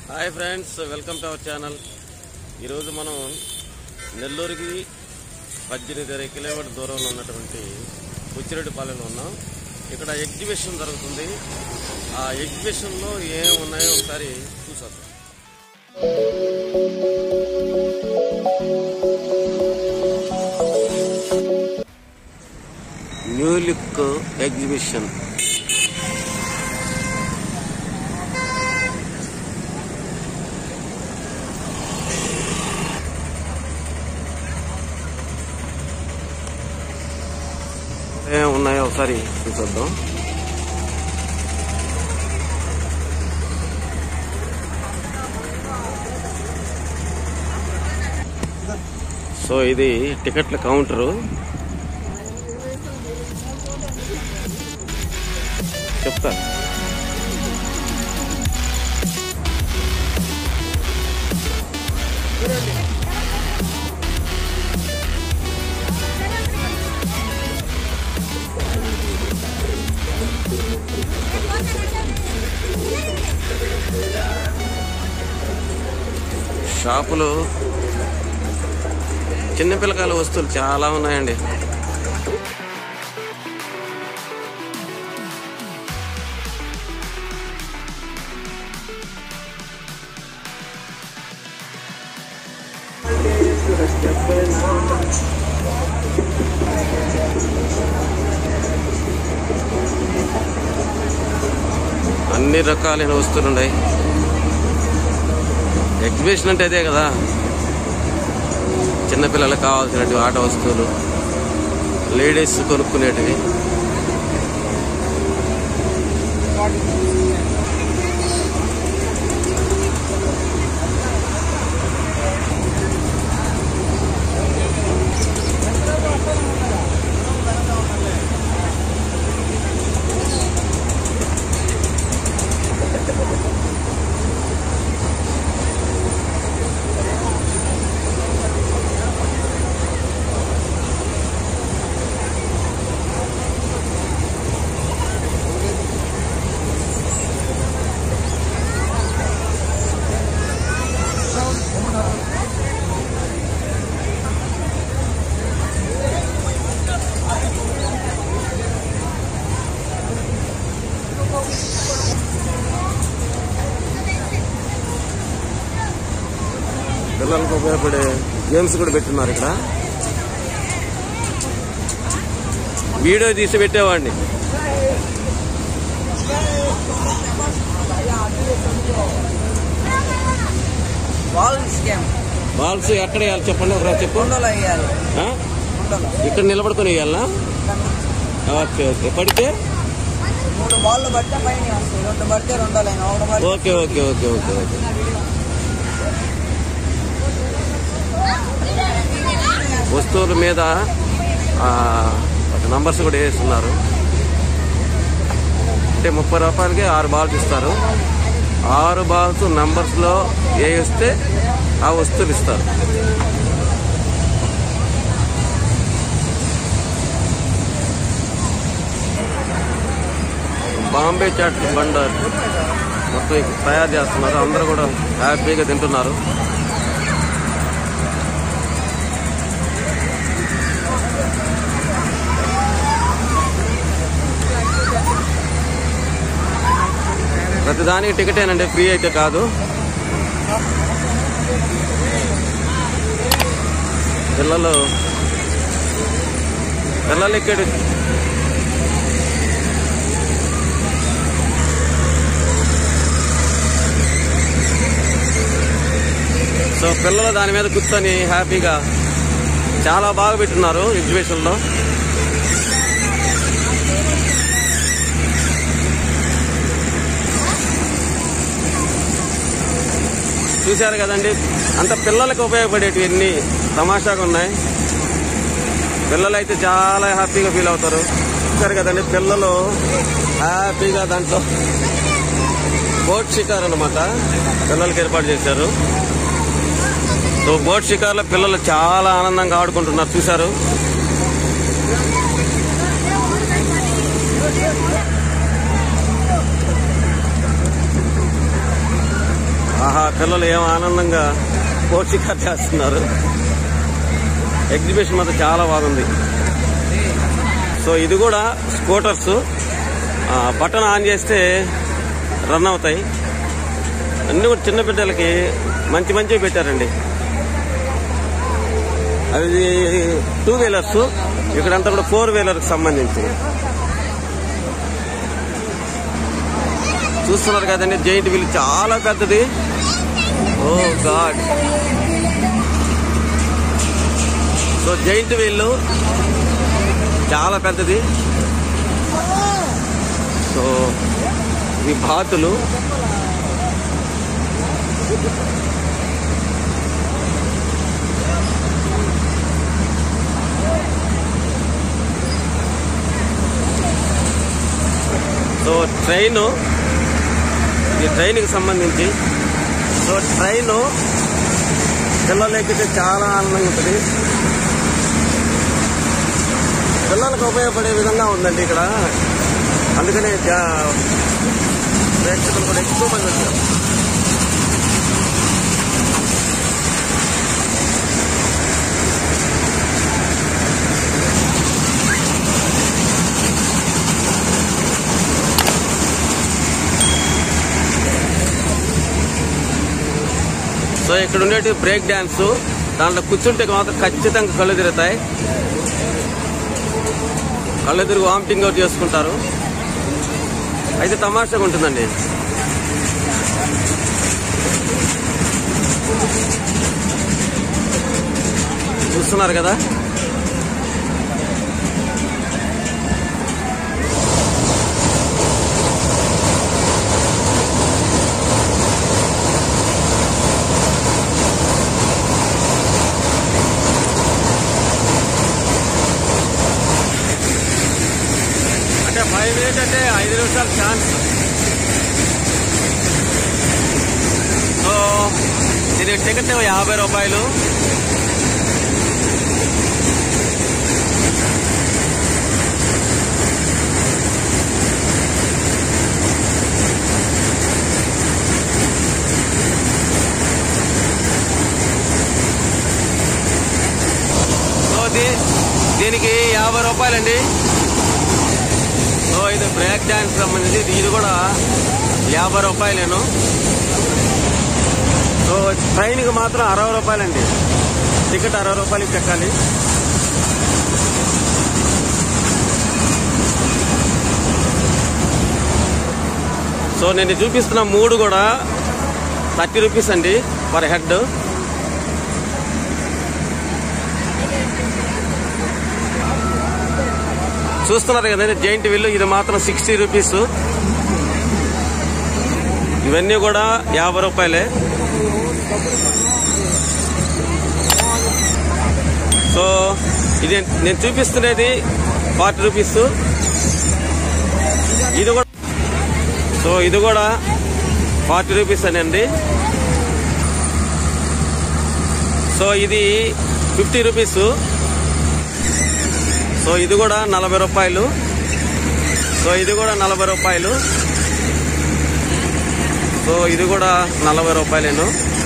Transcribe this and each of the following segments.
Hi friends welcome to our channel ఈరోజు మనం నెల్లూరుకి పద్దెనిమిది ఇరవై కిలోమీటర్ దూరంలో ఉన్నటువంటి బుచ్చిరెడ్డిపాలెంలో ఉన్నాం ఇక్కడ ఎగ్జిబిషన్ జరుగుతుంది ఆ ఎగ్జిబిషన్లో ఏం ఉన్నాయో ఒకసారి చూసొద్దాం న్యూ లుక్ ఎగ్జిబిషన్ ఏం ఉన్నాయో ఒకసారి చూసొద్దాం సో ఇది టికెట్ల కౌంటరు చెప్తా షాపులు చిన్నపిల్లకాయల వస్తువులు చాలా ఉన్నాయండి అన్ని రకాలైన వస్తువులు ఉన్నాయి ఎగ్జిబిషన్ అంటే అదే కదా చిన్నపిల్లలకు కావాల్సినటువంటి ఆట వస్తువులు లేడీస్ కొనుక్కునేటివి పిల్లలకు ఉపయోగపడే గేమ్స్ కూడా పెట్టున్నారు ఇక్కడ వీడియో తీసి పెట్టేవాడిని బాల్ స్కామ్ బాల్స్ ఎక్కడ వేయాలి చెప్పండి ఒకసారి చెప్పు కుండలో వేయాలి ఆ? కుండలో ఇక్కడ నిలబడుకొని వేయాలా ఓకే ఓకే పడితే మూడు బాళ్ళు పడితే పైన వస్తాయి రెండు పడితే రెండో లైన్ ఒకటి పడితే okay okay okay okay okay వస్తువుల మీద ఆ, ఒక నంబర్స్ కూడా వేస్తున్నారు అంటే ముప్పై రూపాయలకి ఆరు బాల్స్ ఇస్తారు ఆరు బాల్స్ నంబర్స్లో ఏ ఇస్తే ఆ వస్తువులు ఇస్తారు బాంబే చాట్ బండర్ మొత్తం ఇక్కడ తయారు చేస్తున్నారు అందరూ కూడా హ్యాపీగా తింటున్నారు ప్రతిదానికి టికెటేనండి ఫ్రీ అయితే కాదు పిల్లలు పిల్లలు ఇక్కడ సో పిల్లలు దాని మీద కూర్చొని హ్యాపీగా చాలా బాగా పెట్టున్నారు ఎగ్జిబిషన్లో చూశారు కదండి అంత పిల్లలకు ఉపయోగపడేటివి ఎన్ని తమాషాగా ఉన్నాయి పిల్లలు అయితే చాలా హ్యాపీగా ఫీల్ అవుతారు చూశారు కదండి పిల్లలు హ్యాపీగా దాంట్లో బోట్ షికార్ అనమాట పిల్లలకి ఏర్పాటు చేశారు సో బోట్ షికార్లో పిల్లలు చాలా ఆనందంగా ఆడుకుంటున్నారు చూశారు ఆహా ఆహా పిల్లలు ఏం ఆనందంగా పోషికారు చేస్తున్నారు ఎగ్జిబిషన్ మాత్రం చాలా బాగుంది సో ఇది కూడా స్కూటర్స్ ఆ, బటన్ ఆన్ చేస్తే రన్ అవుతాయి అన్ని కూడా చిన్న బిడ్డలకి మంచి మంచివి పెట్టారండి అవి టూ వీలర్స్ ఇక్కడంతా కూడా ఫోర్ వీలర్కి సంబంధించి చూస్తున్నారు కదండి జైంట్ వీల్ చాలా పెద్దది oh god so giant wheel చాలా పెద్దది సో ఇవి బాతులు సో ట్రైన్ ఈ ట్రైన్కి సంబంధించి సో ట్రైన్ పిల్లలు ఎక్కితే చాలా ఆనందంగా ఉంటుంది పిల్లలకు ఉపయోగపడే విధంగా ఉందండి ఇక్కడ అందుకనే జా- ప్రేక్షకులు కూడా ఎక్కువ మంది వచ్చారు సో ఇక్కడ ఉండేటి బ్రేక్ డ్యాన్స్ దాంట్లో కూర్చుంటే మాత్రం ఖచ్చితంగా కళ్ళు తిరుగుతాయి కళ్ళు తిరిగి వామిటింగ్ అవుట్ చేసుకుంటారు అయితే తమాషాగా ఉంటుందండి చూస్తున్నారు కదా అంటే ఫైవ్ మినిట్ అంటే ఐదు నిమిషాలు ఛాన్స్ సో దీని టికెట్ యాభై రూపాయలు సో దీ- దీనికి యాభై రూపాయలండి సో ఇది బ్రేక్ డాన్స్ సంబంధించి ఇది కూడా యాభై రూపాయలేను సో ట్రైన్కి మాత్రం అరవై రూపాయలండి టికెట్ అరవై రూపాయలకి చెక్కాలి సో నేను చూపిస్తున్న మూడు కూడా థర్టీ రూపీస్ అండి పర్ హెడ్ చూస్తున్నారు కదండి జైంట్ విల్లు ఇది మాత్రం సిక్స్టీ రూపీస్ ఇవన్నీ కూడా యాభై రూపాయలే సో ఇది నేను చూపిస్తున్నది ఫార్టీ రూపీస్ ఇది కూడా సో ఇది కూడా ఫార్టీ రూపీస్ అనండి సో ఇది ఫిఫ్టీ రూపీస్ సో ఇది కూడా నలభై రూపాయలు సో ఇది కూడా నలభై రూపాయలు సో ఇది కూడా నలభై రూపాయలేను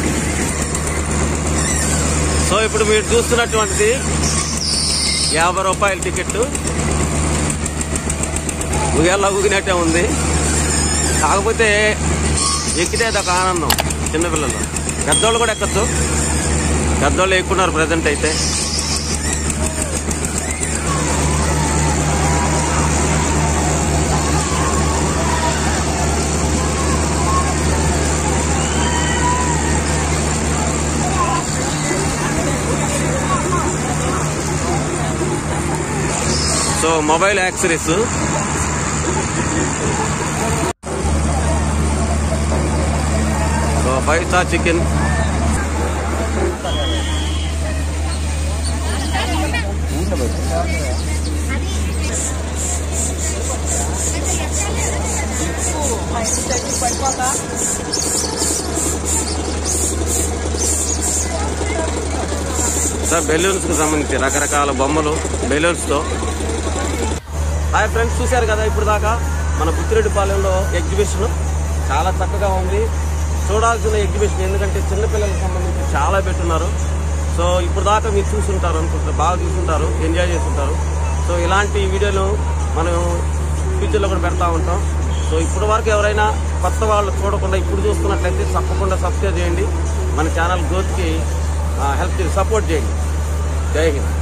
సో ఇప్పుడు మీరు చూస్తున్నటువంటిది యాభై రూపాయల టికెట్ ఉయ్యాల ఊగినట్టే ఉంది కాకపోతే ఎక్కితే అదొక ఆనందం చిన్నపిల్లలు పెద్దోళ్ళు కూడా ఎక్కచ్చు పెద్దోళ్ళు ఎక్కున్నారు ప్రజెంట్ అయితే so mobile accessories so five star chicken పడిపోతా సార్ బెలూన్స్ కు సంబంధించి రకరకాల బొమ్మలు బెలూన్స్ తో హాయ్ ఫ్రెండ్స్ చూశారు కదా ఇప్పుడు దాకా మన బుచ్చిరెడ్డిపాలెంలో ఎగ్జిబిషన్ చాలా చక్కగా ఉంది సో చూడాల్సిన ఎగ్జిబిషన్ ఎందుకంటే చిన్నపిల్లలకు సంబంధించి చాలా పెట్టున్నారు సో ఇప్పుడు దాకా మీరు చూసుంటారు అనుకుంటారు బాగా చూసుంటారు ఎంజాయ్ చేస్తుంటారు సో ఇలాంటి వీడియోలు మనం ఫ్యూచర్లో కూడా పెడతా ఉంటాం సో ఇప్పుడు వరకు ఎవరైనా కొత్త వాళ్ళు చూడకుండా ఇప్పుడు చూస్తున్నట్లయితే తప్పకుండా సబ్స్క్రైబ్ చేయండి మన ఛానల్ గ్రోత్కి హెల్ప్ చేసి సపోర్ట్ చేయండి జై హింద్